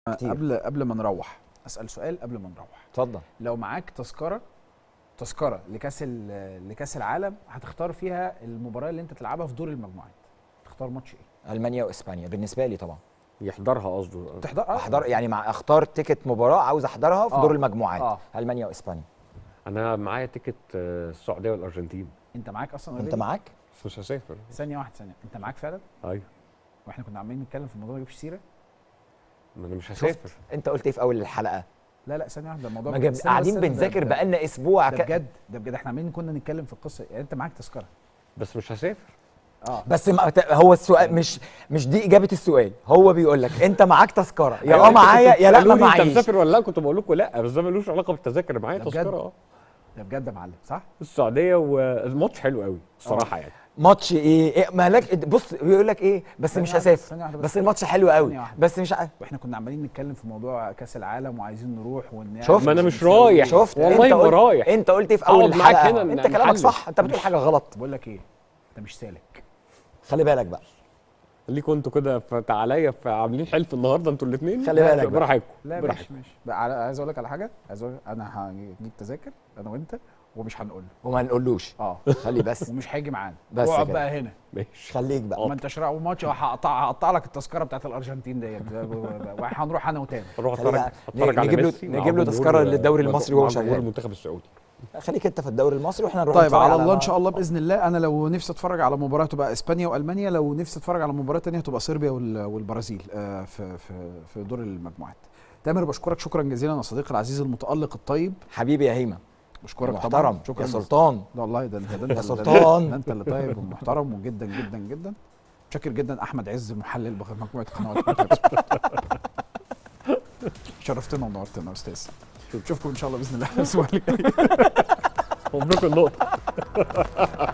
كتير. قبل قبل ما نروح اسال سؤال قبل ما نروح اتفضل لو معاك تذكره تذكره لكاس ال- لكاس العالم هتختار فيها المباراه اللي انت تلعبها في دور المجموعات تختار ماتش ايه المانيا واسبانيا بالنسبه لي طبعا يحضرها قصده تحضر آه. احضر يعني مع اختار تيكت مباراه عاوز احضرها في آه. دور المجموعات آه. المانيا واسبانيا انا معايا تيكت آه، السعوديه والارجنتين انت معاك اصلا انت already؟ معاك بس مش هسافر ثانيه واحده ثانيه انت معاك فعلا ايوه واحنا كنا عمالين نتكلم في الموضوع ما جابش سيره ما انا مش شفت هسافر انت قلت ايه في اول الحلقه لا لا ثانيه واحده الموضوع ما بجد. جاب استنى قاعدين بس، ده- بنذاكر ده- بقالنا اسبوع ده ك... بجد ده بجد احنا عمالين كنا نتكلم في القصه يعني انت معاك تذكره بس مش هسافر اه بس ما ت- هو السؤال مش مش دي اجابه السؤال هو بيقول لك انت معاك تذكره يا أيوة، اه أنتوا معايا كنتوا يا لا ما بتسألوني انت معيش مسافر ولا لا كنت بقول لكم لا بس ده ملوش علاقه بالتذاكر معايا ده بجد؟ تذكره اه ده بجد يا معلم صح السعوديه والماتش حلو قوي الصراحه يعني ماتش ايه, إيه مالك بص بيقول لك ايه بس ثانية مش واحدة، هسافر ثانية واحدة بس الماتش حلو قوي ثانية واحدة. بس مش ع... واحنا كنا عمالين نتكلم في موضوع كاس العالم وعايزين نروح ون شفت؟ ما أنا مش ونسوي- رايح. شفت والله انت ما قلت رايح. انت قلت ايه في اول أقعد معاك الحلقه هنا انت كلامك نحلل. صح انت بتقول حاجه غلط بقول لك ايه انت مش سالك خلي بالك بقى ليكوا انتوا كده فتعاليا عاملين حلف النهارده انتوا الاثنين خلي بالك بقى. براحتكم لا براحتكم ماشي ماشي بقى على- عايز اقول لك على حاجه عايز اقول انا هجيب تذاكر انا وانت ومش هنقول له وما نقولوش اه خلي بس ومش هيجي معانا بس اقعد كده. بقى هنا ماشي خليك بقى ما انتش رايح ماتش هقطع هقطع لك التذكره بتاعت الارجنتين ديت وهنروح انا وتاني اروح خلي اتفرج بقى. اتفرج على نجيب له- ميسي مع نجيب له جمهور- تذكرة للدوري مع- المصري مع وهو جمهور شغال. المنتخب السعودي خليك انت في الدوري المصري واحنا نروح طيب نتفرج على الله ان ما- شاء الله باذن الله انا لو نفسي اتفرج على مباراه تبقى اسبانيا والمانيا لو نفسي اتفرج على مباراه تانية تبقى صربيا وال- والبرازيل آه، في في في دور المجموعات تامر بشكرك شكرا جزيلا يا صديقي العزيز المتالق الطيب حبيبي يا هيما بشكرك محترم طبعا شكرا يا سلطان ده والله ده انت ده انت يا ده- سلطان. ده انت اللي طيب ومحترم وجدا جدا جدا شاكر جدا احمد عز محلل بمجموعه قنوات شرفتنا ونورتنا يا استاذ نشوفكم ان شاء الله باذن الله الاسبوع اللي جاي مبروك النقطه